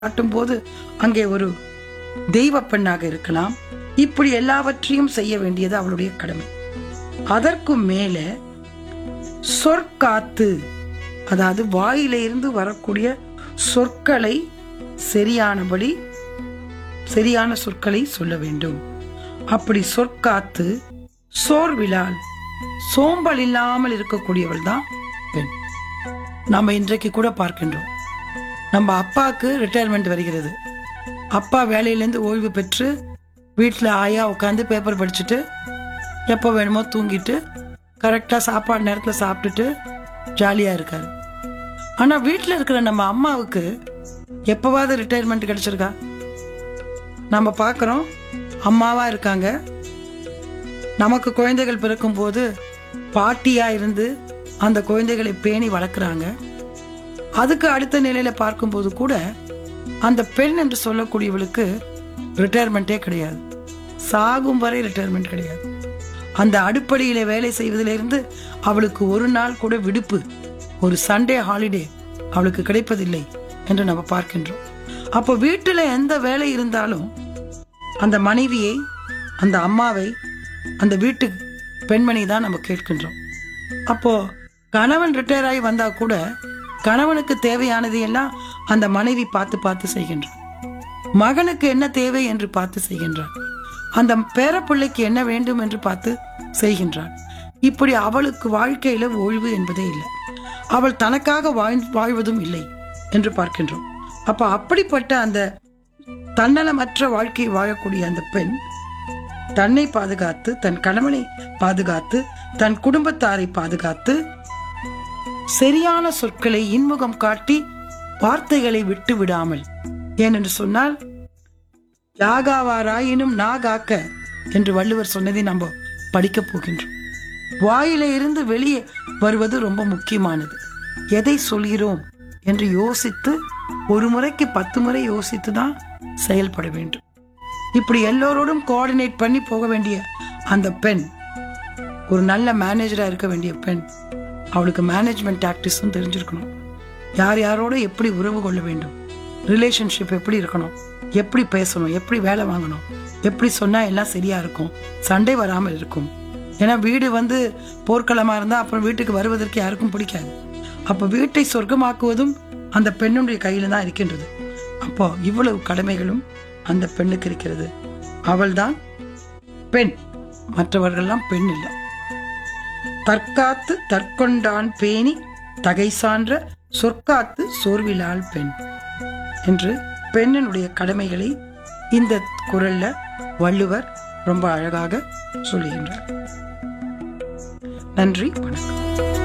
காட்டும்போது அங்கே ஒரு தெய்வ பெண்ணாக இருக்கலாம் இப்படி எல்லாவற்றையும் செய்ய வேண்டியது அவளுடைய கடமை அதற்கும் மேல சொற்காத்து அதாவது வாயில இருந்து வரக்கூடிய சொற்களை சரியானபடி சரியான சொற்களை சொல்ல வேண்டும் அப்படி சொற்காத்து சோர்விலால் சோம்பல் இல்லாமல் இருக்கக்கூடியவள் தான் பெண் நாம இன்றைக்கு கூட பார்க்கின்றோம் நம்ம அப்பாவுக்கு ரிட்டையர்மெண்ட் வருகிறது அப்பா வேலையிலேருந்து ஓய்வு பெற்று வீட்டில் ஆயா உட்காந்து பேப்பர் படிச்சுட்டு எப்போ வேணுமோ தூங்கிட்டு கரெக்டாக சாப்பாடு நேரத்தில் சாப்பிட்டுட்டு ஜாலியாக இருக்காரு ஆனால் வீட்டில் இருக்கிற நம்ம அம்மாவுக்கு எப்போவாவது ரிட்டையர்மெண்ட் கிடைச்சிருக்கா நம்ம பார்க்குறோம் அம்மாவாக இருக்காங்க நமக்கு குழந்தைகள் பிறக்கும்போது பாட்டியாக இருந்து அந்த குழந்தைகளை பேணி வளர்க்குறாங்க அதுக்கு அடுத்த நிலையில பார்க்கும்போது கூட அந்த பெண் என்று சொல்லக்கூடியவளுக்கு ரிட்டையர்மெண்ட்டே கிடையாது சாகும் வரை ரிட்டையர்மெண்ட் கிடையாது அந்த அடுப்படியில வேலை செய்வதிலிருந்து அவளுக்கு ஒரு நாள் கூட விடுப்பு ஒரு சண்டே ஹாலிடே அவளுக்கு கிடைப்பதில்லை என்று நம்ம பார்க்கின்றோம் அப்போ வீட்டில் எந்த வேலை இருந்தாலும் அந்த மனைவியை அந்த அம்மாவை அந்த வீட்டு பெண்மணி தான் நம்ம கேட்கின்றோம் அப்போ கணவன் ரிட்டையர் ஆகி வந்தா கூட கணவனுக்கு தேவையானது எல்லாம் அந்த மனைவி பார்த்து பார்த்து செய்கின்றார் மகனுக்கு என்ன தேவை என்று பார்த்து செய்கின்றார் அந்த பேரப்பிள்ளைக்கு என்ன வேண்டும் என்று பார்த்து செய்கின்றார் இப்படி அவளுக்கு வாழ்க்கையில ஓய்வு என்பதே இல்லை அவள் தனக்காக வாழ் வாழ்வதும் இல்லை என்று பார்க்கின்றோம் அப்ப அப்படிப்பட்ட அந்த தன்னலமற்ற வாழ்க்கை வாழக்கூடிய அந்த பெண் தன்னை பாதுகாத்து தன் கணவனை பாதுகாத்து தன் குடும்பத்தாரை பாதுகாத்து சரியான சொற்களை இன்முகம் காட்டி வார்த்தைகளை விட்டு விடாமல் ஏனென்று சொன்னால் யாகாவாராயினும் நாகாக்க என்று வள்ளுவர் சொன்னதை நம்ம படிக்க போகின்றோம் வாயில இருந்து வெளியே வருவது ரொம்ப முக்கியமானது எதை சொல்கிறோம் என்று யோசித்து ஒரு முறைக்கு பத்து முறை யோசித்து தான் செயல்பட வேண்டும் இப்படி எல்லோரோடும் கோஆர்டினேட் பண்ணி போக வேண்டிய அந்த பெண் ஒரு நல்ல மேனேஜரா இருக்க வேண்டிய பெண் அவளுக்கு மேனேஜ்மெண்ட் டாக்டிஸும் தெரிஞ்சிருக்கணும் யார் யாரோட எப்படி உறவு கொள்ள வேண்டும் ரிலேஷன்ஷிப் எப்படி இருக்கணும் எப்படி பேசணும் எப்படி வேலை வாங்கணும் எப்படி சொன்னா எல்லாம் சரியா இருக்கும் சண்டை வராமல் இருக்கும் ஏன்னா வீடு வந்து போர்க்களமா இருந்தா அப்புறம் வீட்டுக்கு வருவதற்கு யாருக்கும் பிடிக்காது அப்போ வீட்டை சொர்க்கமாக்குவதும் அந்த பெண்ணுடைய கையில தான் இருக்கின்றது அப்போ இவ்வளவு கடமைகளும் அந்த பெண்ணுக்கு இருக்கிறது அவள்தான் பெண் மற்றவர்கள்லாம் பெண் இல்லை தற்காத்து தற்கொண்டான் பேணி தகை சான்ற சொற்காத்து சோர்விலால் பெண் என்று பெண்ணினுடைய கடமைகளை இந்த குரல்ல வள்ளுவர் ரொம்ப அழகாக சொல்லுகின்றார் நன்றி வணக்கம்